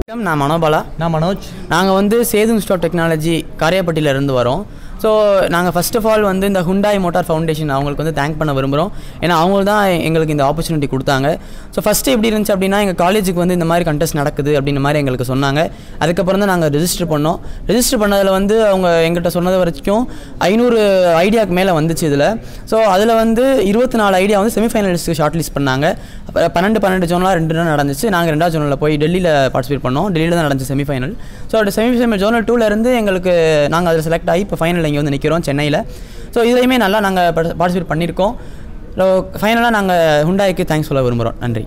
வணக்கம் நான் மனோபாலா நான் மனோஜ் நாங்கள் வந்து சேது இன்ஸ்டியூட் டெக்னாலஜி காரியாப்பட்டியில இருந்து வரோம் ஸோ நாங்கள் ஃபர்ஸ்ட் ஆஃப் ஆல் வந்து இந்த ஹுண்டாய் மோட்டார் ஃபவுண்டேஷன் அவங்களுக்கு வந்து தேங்க் பண்ண விரும்புகிறோம் ஏன்னா அவங்க தான் எங்களுக்கு இந்த ஆப்பர்ச்சுனிட்டி கொடுத்தாங்க ஸோ ஃபஸ்ட்டு எப்படி இருந்துச்சு அப்படின்னா எங்கள் காலேஜுக்கு வந்து இந்த மாதிரி கண்டெஸ்ட் நடக்குது அப்படின்ற மாதிரி எங்களுக்கு சொன்னாங்க அதுக்கப்புறம் தான் நாங்கள் ரெஜிஸ்டர் பண்ணோம் ரெஜிஸ்டர் பண்ணதில் வந்து அவங்க எங்கிட்ட சொன்னது வரைக்கும் ஐநூறு ஐடியாவுக்கு மேலே வந்துச்சு இதில் ஸோ அதில் வந்து இருபத்தி நாலு ஐடியா வந்து செமிஃபைனலிஸ்ட்டுக்கு ஷார்ட் லிஸ்ட் பண்ணாங்க அப்ப பன்னெண்டு பன்னெண்டு ஜோனலாக ரெண்டு நாள் நடந்துச்சு நாங்கள் ரெண்டாவது ஜோனில் போய் டெல்லியில் பார்ட்டிசிபேட் பண்ணோம் டெல்லியில் தான் நடந்துச்சு செமிஃபைனல் ஸோ அந்த செமிஃபைனல் ஜோனல் டூலேருந்து எங்களுக்கு நாங்கள் அதில் செலக்ட் ஆகி இப்போ ஃபைனல் இங்கே வந்து நிற்கிறோம் சென்னையில் ஸோ இதுலையுமே நல்லா நாங்கள் பார்ட்டிசிபேட் பண்ணியிருக்கோம் ஸோ ஃபைனலாக நாங்கள் ஹுண்டாய்க்கு தேங்க்ஸ் சொல்ல விரும்புகிறோம் நன்றி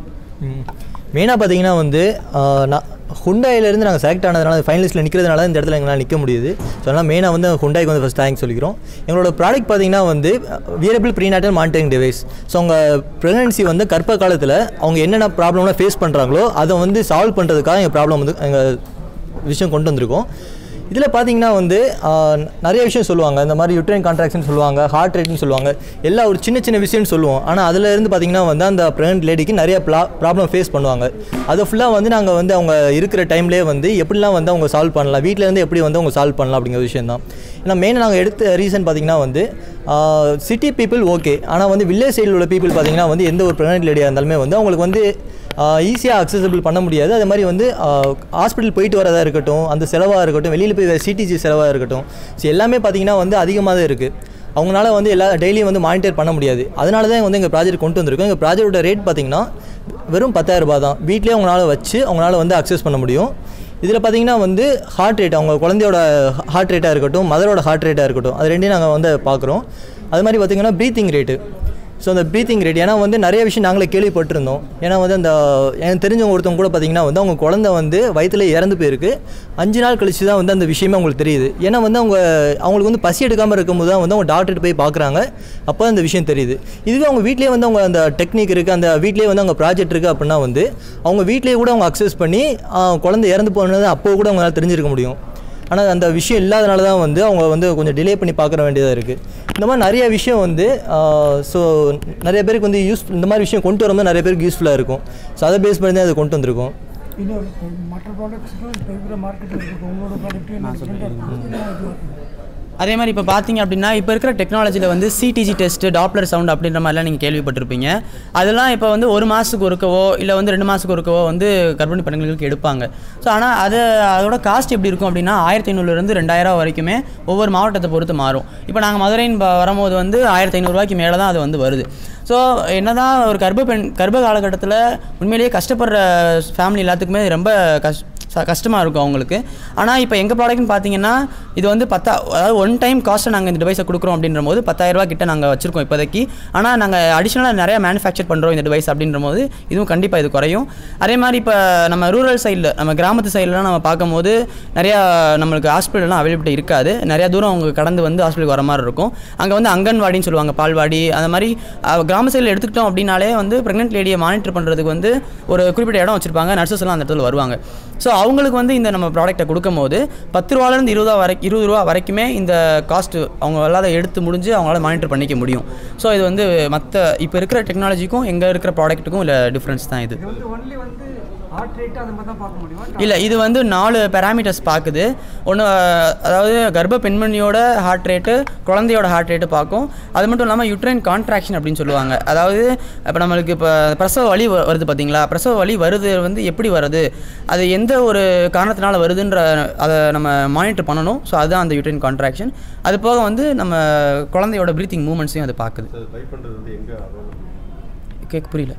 மெயினாக பார்த்தீங்கன்னா வந்து ஆஹ், நான் ஹுண்டாயிலேருந்து நாங்கள் செலக்ட் ஆனதுனால ஃபைனலிஸ்ட்டில் நிற்கிறதுனால இந்த இடத்துல எங்களால் நிற்க முடியுது ஸோ அதனால் மெயினாக வந்து ஹுண்டாய்க்கு வந்து ஃபஸ்ட் தேங்க்ஸ் சொல்லிக்கிறோம் எங்களோட ப்ராடக்ட் பார்த்தீங்கன்னா வந்து wearable prenatal monitoring device so அவங்க ப்ரெக்னன்சி வந்து கர்ப்ப காலத்தில் அவங்க என்னென்ன ப்ராப்ளம்லாம் ஃபேஸ் பண்ணுறாங்களோ அதை வந்து சால்வ் பண்ணுறதுக்காக எங்கள் ப்ராப்ளம் வந்து எங்கள் விஷயம் கொண்டு வந்திருக்கோம் இதில் பார்த்தீங்கன்னா வந்து ஆஹ், நிறைய விஷயம் சொல்லுவாங்க இந்த மாதிரி யூட்ரைன் கான்ட்ராக்ஷன் சொல்லுவாங்க ஹார்ட் ரேட்னு சொல்லுவாங்க எல்லா ஒரு சின்ன சின்ன விஷயம்னு சொல்லுவோம் ஆனால் அதில் இருந்து பார்த்தீங்கன்னா வந்து அந்த ப்ரெக்னென்ட் லேடிக்கு நிறைய ப்ராப்ளம் ஃபேஸ் பண்ணுவாங்க அதை ஃபுல்லாக வந்து நாங்கள் வந்து அவங்க இருக்கிற டைம்லேயே வந்து எப்படிலாம் வந்து அவங்க சால்வ் பண்ணலாம் வீட்டில் இருந்து எப்படி வந்து அவங்க சால்வ் பண்ணலாம் அப்படிங்கிற விஷயம் தான் ஏன்னா மெயினாக நாங்கள் எடுத்த ரீசன் பார்த்தீங்கன்னா வந்து சிட்டி பீப்புள் ஓகே ஆனால் வந்து வில்லேஜ் சைடில் உள்ள பீப்புள் பார்த்தீங்கன்னா வந்து எந்த ஒரு ப்ரெக்னென்ட் லேடியாக இருந்தாலுமே வந்து அவங்களுக்கு வந்து ஈஸியாக அக்சசபிள் பண்ண முடியாது அதே மாதிரி வந்து ஹாஸ்பிட்டல் போயிட்டு வரதா இருக்கட்டும் அந்த செலவாக இருக்கட்டும் வெளியில் போய் சிடிஜி செலவாக இருக்கட்டும் ஸோ எல்லாமே பார்த்தீங்கன்னா வந்து அதிகமாக தான் இருக்குது அவங்களால வந்து எல்லா டெய்லியும் வந்து மானிட்டர் பண்ண முடியாது அதனால தான் வந்து எங்கள் ப்ராஜெக்ட் கொண்டு வந்திருக்கோம் எங்கள் ப்ராஜெக்டோட ரேட் பார்த்தீங்கன்னா வெறும் 10000 ரூபாய் தான் வீட்லேயே அவங்களால வச்சு அவங்களால வந்து அக்சஸ் பண்ண முடியும் இதில் பார்த்தீங்கன்னா வந்து ஹார்ட் ரேட் அவங்க குழந்தையோட ஹார்ட் ரேட்டாக இருக்கட்டும் மதரோட ஹார்ட் ரேட்டாக இருக்கட்டும் அது ரெண்டையும் நாங்கள் வந்து பார்க்குறோம் அது மாதிரி பார்த்தீங்கன்னா ப்ரீத்திங் ரேட்டு ஸோ அந்த ப்ரீத்திங் ரேட் ஏன்னா வந்து நிறைய விஷயம் நாங்களே கேள்விப்பட்டிருந்தோம் ஏன்னா வந்து அந்த எனக்கு தெரிஞ்சவங்க ஒருத்தவங்க கூட பார்த்தீங்கன்னா வந்து அவங்க குழந்தை வந்து வயித்துல இறந்து போயிருக்கு அஞ்சு நாள் கழிச்சு தான் வந்து அந்த விஷயமே அவங்களுக்கு தெரியுது ஏன்னா வந்து அவங்க அவங்களுக்கு வந்து பசி எடுக்காமல் இருக்கும்போது தான் வந்து அவங்க டாக்டர்கிட்ட போய் பார்க்குறாங்க அப்போ தான் அந்த விஷயம் தெரியுது இதுவே அவங்க வீட்லேயே வந்து அவங்க அந்த டெக்னிக் இருக்குது அந்த வீட்லேயே வந்து அவங்க ப்ராஜெக்ட் இருக்குது அப்படின்னா வந்து அவங்க வீட்லேயே கூட அவங்க அக்சஸ் பண்ணி ஆ, குழந்தை இறந்து போனது அப்போ கூட அவங்களால தெரிஞ்சிருக்க முடியும் ஆனால் அந்த விஷயம் இல்லாதனால தான் வந்து அவங்க வந்து கொஞ்சம் டிலே பண்ணி பார்க்குற வேண்டியதாக இருக்குது இந்த மாதிரி நிறைய விஷயம் வந்து ஸோ நிறைய பேருக்கு வந்து யூஸ் இந்த மாதிரி விஷயம் கொண்டு வரும்போது நிறைய பேருக்கு யூஸ்ஃபுல்லாக இருக்கும் ஸோ அதை பேஸ் பண்ணி தான் அதை கொண்டு வந்திருக்கோம் இன்னொரு மற்ற ப்ராடக்ட்ஸுக்கும் இப்போ இருக்கிற மார்க்கெட்டில் இருக்குது உங்களோட ப்ராடக்ட்டு என்ன டிஃப்ரெண்ட்டாக அதே மாதிரி இப்போ பார்த்தீங்க அப்படின்னா இப்போ இருக்கிற டெக்னாலஜியில் வந்து சிடிஜி டெஸ்ட் டாப்லர் சவுண்ட் அப்படின்ற மாதிரிலாம் நீங்கள் கேள்விப்பட்டிருப்பீங்க அதெல்லாம் இப்போ வந்து ஒரு மாதத்துக்கு ஒருக்கவோ இல்லை வந்து ரெண்டு மாதத்துக்கு ஒருக்கவோ வந்து கர்ப்பிணி பெண்களுக்கு எடுப்பாங்க ஸோ ஆனால் அது அதோட காஸ்ட் எப்படி இருக்கும் அப்படின்னா ஆயிரத்தி ஐநூறுலேருந்து ரெண்டாயிரம் வரைக்குமே ஒவ்வொரு மாவட்டத்தை பொறுத்து மாறும் இப்போ நாங்கள் மதுரைன்னு ப- வரும்போது வந்து ஆயிரத்தி ஐநூறுரூவாய்க்கு மேலே தான் அது வந்து வருது ஸோ என்னதான் ஒரு கர்ப்ப பெண் கர்ப்ப காலகட்டத்தில் உண்மையிலேயே கஷ்டப்படுற ஃபேமிலி எல்லாத்துக்குமே இது ரொம்ப கஷ் ச- கஷ்டமாக இருக்கும் அவங்களுக்கு ஆனால் இப்போ எங்கள் ப்ராடக்ட்னு பார்த்தீங்கன்னா இது வந்து பத்தா அதாவது ஒன் டைம் காஸ்ட்டை நாங்கள் இந்த டிவைஸை கொடுக்குறோம் அப்படின்ற போது பத்தாயிரரூபா கிட்ட நாங்கள் வச்சுருக்கோம் இப்போதைக்கு ஆனால் நாங்கள் அடிஷ்னலாக நிறைய மேனுஃபேக்சர் பண்ணுறோம் இந்த டிவைஸ் அப்படின்ற போது இதுவும் கண்டிப்பாக இது குறையும் அதே மாதிரி இப்போ நம்ம ரூரல் சைடில் நம்ம கிராமத்து சைட்லலாம் நம்ம பார்க்கும்போது நிறையா நம்மளுக்கு ஹாஸ்பிட்டல்லாம் அவைலபிலிட்டி இருக்காது நிறையா தூரம் அவங்க கடந்து வந்து ஹாஸ்பிட்டலுக்கு வர மாதிரி இருக்கும் அங்கே வந்து அங்கன்வாடின்னு சொல்லுவாங்க பால்வாடி அந்த மாதிரி அஹ், கிராம சைடில் எடுத்துக்கிட்டோம் அப்படின்னாலே வந்து ப்ரெக்னென்ட் லேடியை மானிட்டர் பண்ணுறதுக்கு வந்து ஒரு குறிப்பிட்ட இடம் வச்சுருப்பாங்க நர்சஸ் எல்லாம் அந்த இடத்துல வருவாங்க ஸோ அவங்களுக்கு வந்து இந்த நம்ம ப்ராடக்ட்டை கொடுக்கும்போது பத்து ரூபாலேருந்து இருபது ரூபா வரை இருபது ரூபா வரைக்குமே இந்த காஸ்ட் அவங்க எல்லாத எடுத்து முடிஞ்சு அவங்களால மானிட்டர் பண்ணிக்க முடியும் ஸோ இது வந்து மற்ற இப்போ இருக்கிற டெக்னாலஜிக்கும் எங்கே இருக்கிற ப்ராடக்ட்டுக்கும் இல்லை டிஃப்ரென்ஸ் தான் இது இது வந்து ஒன்லி வந்து ஹார்ட் ரேட் அந்த மாதிரி தான் பார்க்க முடியுமா இல்லை இது வந்து நாலு பேராமீட்டர்ஸ் பார்க்குது ஒன்று அதாவது கர்ப்ப பெண்மணியோட ஹார்ட் ரேட்டு குழந்தையோட ஹார்ட் ரேட்டு பார்க்கும் அது மட்டும் இல்லாமல் யூட்ரைன் கான்ட்ராக்ஷன் அப்படின்னு சொல்லுவாங்க அதாவது இப்போ நம்மளுக்கு இப்போ பிரசவ வலி வ- வருது பார்த்தீங்களா பிரசவ வலி வருது வந்து எப்படி வருது அது எந்த ஒரு காரணத்தினால வருதுன்ற அதை நம்ம மானிட்டர் பண்ணணும் ஸோ அதுதான் அந்த யூட்ரைன் கான்ட்ராக்ஷன் அது போக வந்து நம்ம குழந்தையோட ப்ரீத்திங் மூமெண்ட்ஸையும் அது பார்க்குது அது பை பண்ணுறது வந்து எங்கே அவைலபிள் கேட்க புரியல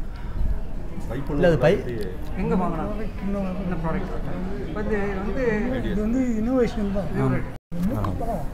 பை இல்லை அது பை எங்கே வாங்கலாம் இந்த ப்ராடக்ட் வந்து வந்து இது வந்து இன்னோவேஷன் தான்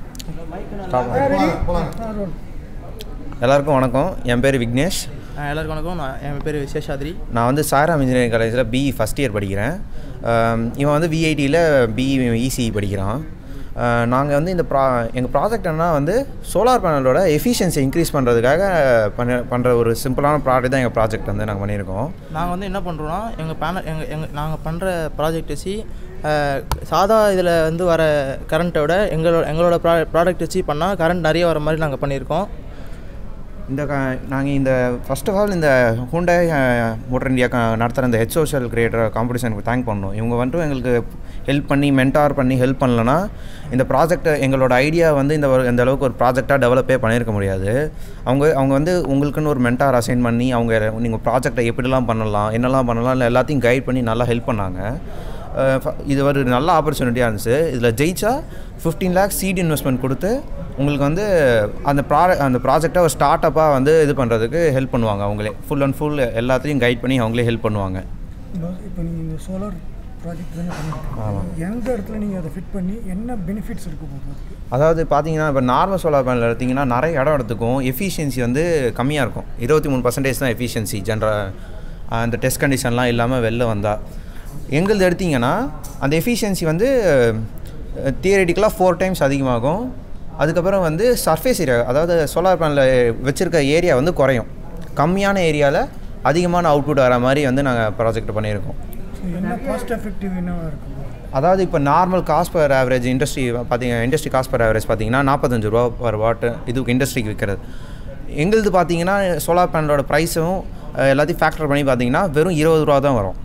எல்லாருக்கும் வணக்கம் என் பேர் விக்னேஷ் எல்லாருக்கும் வணக்கம் நான் என் பேர் விசேஷாதிரி நான் வந்து சாராம் இன்ஜினியரிங் காலேஜில் பிஇ ஃபஸ்ட் இயர் படிக்கிறேன் ஆம், இவன் வந்து விஐடியில் பிஇ இசிஇ படிக்கிறான் நாங்கள் வந்து இந்த ப்ரா எங்கள் ப்ராஜெக்ட் என்ன வந்து சோலார் பேனலோட எஃபிஷியன்சி இன்க்ரீஸ் பண்ணுறதுக்காக பண்ண பண்ணுற ஒரு சிம்பிளான ப்ராடக்ட் தான் எங்கள் ப்ராஜெக்ட் வந்து நாங்கள் பண்ணியிருக்கோம் நாங்கள் வந்து என்ன பண்ணுறோன்னா எங்கள் பேனல் எங்கள் எங்கள் நாங்கள் பண்ணுற ப்ராஜெக்ட் வச்சு அஹ், சாதா இதில் வந்து வர கரண்ட்டை விட எங்களோட எங்களோட ப்ரா ப்ராடக்ட் வச்சு பண்ணால் கரண்ட் நிறைய வர மாதிரி நாங்கள் பண்ணியிருக்கோம் இந்த நாங்கள் இந்த ஃபர்ஸ்ட் ஆஃப் ஆல் இந்த ஹூண்டை மோட்டர் இந்தியா நடத்துகிற இந்த ஹெச் சோஷியல் கிரியேட்டர் காம்படிஷனுக்கு தேங்க் பண்ணணும் இவங்க வந்துட்டு எங்களுக்கு ஹெல்ப் பண்ணி மென்டார் பண்ணி ஹெல்ப் பண்ணலன்னா இந்த ப்ராஜெக்ட்டை எங்களோட ஐடியா வந்து இந்த ஒரு இந்த அளவுக்கு ஒரு ப்ராஜெக்டாக டெவலப்பே பண்ணியிருக்க முடியாது அவங்க அவங்க வந்து உங்களுக்குன்னு ஒரு மென்டார் அசைன் பண்ணி அவங்க நீங்கள் ப்ராஜெக்டை எப்படிலாம் பண்ணலாம் என்னெல்லாம் பண்ணலாம் இல்லை எல்லாத்தையும் கைட் பண்ணி நல்லா ஹெல்ப் பண்ணாங்க அஹ் ஃப- இது ஒரு நல்ல ஆப்பர்ச்சுனிட்டியாக இருந்துச்சு இதில் ஜெயிச்சா ஃபிஃப்டீன் லேக்ஸ் சீட் இன்வெஸ்ட்மெண்ட் கொடுத்து உங்களுக்கு வந்து அந்த ப்ரா அந்த ப்ராஜெக்டை ஒரு ஸ்டார்ட் அப்பாக வந்து இது பண்ணுறதுக்கு ஹெல்ப் பண்ணுவாங்க அவங்களே ஃபுல் அண்ட் ஃபுல் எல்லாத்தையும் கைட் பண்ணி அவங்களே ஹெல்ப் பண்ணுவாங்க இப்போ நீங்கள் இந்த சோலார் ப்ராஜெக்ட் தானே பண்ணிட்டு எந்த இடத்துல நீங்கள் அதை ஃபிட் பண்ணி என்ன பெனிஃபிட்ஸ் இருக்க போகுது அதுக்கு அதாவது பார்த்தீங்கன்னா இப்போ நார்மல் சோலார் பேனல் எடுத்திங்கன்னா நிறைய இடம் எடுத்துக்கும் எஃபிஷியன்சி வந்து கம்மியாக இருக்கும் இருபத்தி மூணு பர்சன்டேஜ் தான் எஃபிஷியன்சி ஜென்ரல் அந்த டெஸ்ட் கண்டிஷன்லாம் இல்லாமல் வெளில வந்தால் எங்களுது எடுத்திங்கன்னா அந்த எஃபிஷியன்சி வந்து தியரட்டிக்கலாக ஃபோர் டைம்ஸ் அதிகமாகும் அதுக்கப்புறம் வந்து சர்ஃபேஸ் ஏரியா அதாவது சோலார் பேனலில் வச்சுருக்க ஏரியா வந்து குறையும் கம்மியான ஏரியாவில் அதிகமான அவுட்புட் வர மாதிரி வந்து நாங்கள் ப்ராஜெக்ட் பண்ணியிருக்கோம் ஸோ என்ன காஸ்ட் எஃபெக்டிவ் என்னவா இருக்கும் அதாவது இப்போ normal cost per average industry பார்த்தீங்க இண்டஸ்ட்ரி காஸ்ட் பர் ஆவரேஜ் பார்த்தீங்கன்னா நாற்பத்தஞ்சு ரூபா பர் வாட்டு இதுக்கு இண்டஸ்ட்ரிக்கு விற்கிறது எங்களுது பார்த்தீங்கன்னா சோலார் பேனலோட ப்ரைஸும் எல்லாத்தையும் ஃபேக்டர் பண்ணி பார்த்தீங்கன்னா வெறும் இருபது ரூபா தான் வரும்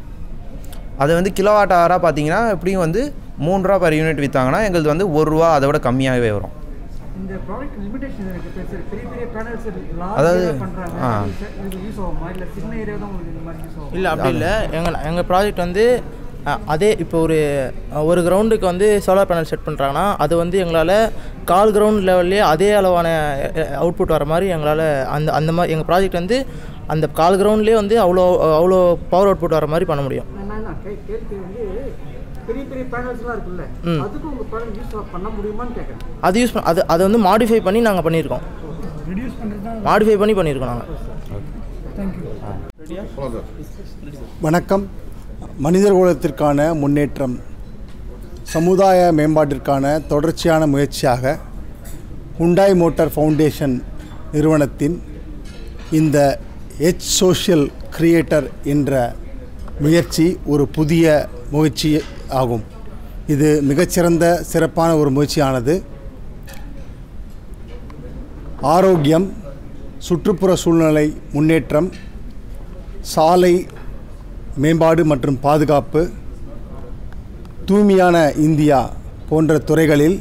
அது வந்து கிலோவாட் ஹவராக பார்த்தீங்கன்னா எப்படியும் வந்து மூணு ரூபா பர் யூனிட் விற்றாங்கன்னா எங்களுது வந்து ஒரு ரூபா அதை விட கம்மியாகவே வரும் இந்த ப்ராடக்ட் லிமிடேஷன் இருக்கு இப்போ சரி பெரிய பெரிய பேனல்ஸ் அதாவது, லார்ஜ் பண்றாங்க ஆ. இது இது யூஸ் ஆகுமா இல்ல சின்ன ஏரியா தான் உங்களுக்கு இந்த மாதிரி யூஸ் ஆகும் இல்லை அப்படி இல்லை எங்கள் எங்கள் ப்ராஜெக்ட் வந்து அஹ், அதே இப்போ ஒரு அஹ், ஒரு கிரவுண்டுக்கு வந்து சோலார் பேனல் செட் பண்ணுறாங்கன்னா அது வந்து எங்களால் கால் கிரவுண்ட் லெவல்லே அதே அளவான அவுட்புட் வர மாதிரி எங்களால் அந்த அந்த மாதிரி எங்கள் ப்ராஜெக்ட் வந்து அந்த கால் கிரவுண்ட்லேயே வந்து அவ்வளோ அவ்வளோ பவர் அவுட்புட் வர மாதிரி பண்ண முடியும் நான் என்ன கே- கேள்வி வந்து பெரிய பெரிய பேனல்ஸ்லாம் இருக்குல்ல ம். அதுக்கும் உங்க ப்ராடக்ட் யூஸ் பண்ண முடியுமான்னு கேட்குறேன் அது யூஸ் பண்ண அது அதை வந்து மாடிஃபை பண்ணி நாங்கள் பண்ணியிருக்கோம் ரெடியூஸ் பண்ணுறது தான் மாடிஃபை பண்ணி பண்ணியிருக்கோம் நாங்கள் தேங்க்யூ வணக்கம் மனிதர் குலத்திற்கான முன்னேற்றம் சமுதாய மேம்பாட்டிற்கான தொடர்ச்சியான முயற்சியாக ஹுண்டாய் மோட்டார் ஃபவுண்டேஷன் நிறுவனத்தின் இந்த எச் சோஷியல் கிரியேட்டர் என்ற முயற்சி ஒரு புதிய முயற்சி ஆகும் இது மிகச்சிறந்த சிறப்பான ஒரு முயற்சியானது ஆரோக்கியம் சுற்றுப்புற சூழ்நிலை முன்னேற்றம் சாலை மேம்பாடு மற்றும் பாதுகாப்பு தூய்மையான இந்தியா போன்ற துறைகளில்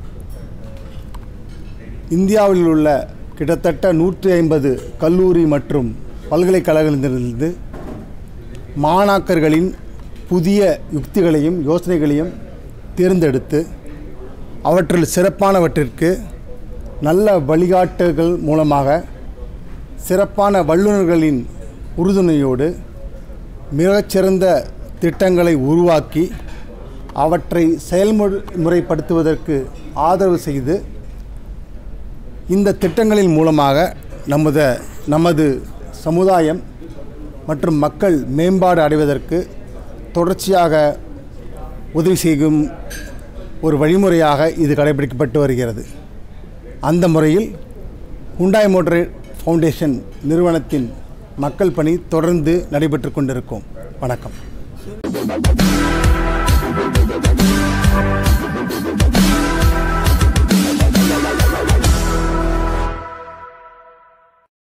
இந்தியாவில் உள்ள கிட்டத்தட்ட நூற்றி ஐம்பது கல்லூரி மற்றும் பல்கலைக்கழகங்களிலிருந்து மாணாக்கர்களின் புதிய யுக்திகளையும் யோசனைகளையும் தேர்ந்தெடுத்து அவற்றில் சிறப்பானவற்றிற்கு நல்ல வழிகாட்டுகள் மூலமாக சிறப்பான வல்லுநர்களின் உறுதுணையோடு மிகச்சிறந்த திட்டங்களை உருவாக்கி அவற்றை செயல்முறைப்படுத்துவதற்கு ஆதரவு செய்து இந்த திட்டங்களின் மூலமாக நமது நமது சமுதாயம் மற்றும் மக்கள் மேம்பாடு அடைவதற்கு தொடர்ச்சியாக உதவி செய்யும் ஒரு வழிமுறையாக இது கடைபிடிக்கப்பட்டு வருகிறது அந்த முறையில் ஹுண்டாய் மோட்டர் ஃபவுண்டேஷன் நிறுவனத்தின் மக்கள் பணி தொடர்ந்து நடைபெற்று கொண்டிருக்கும் வணக்கம்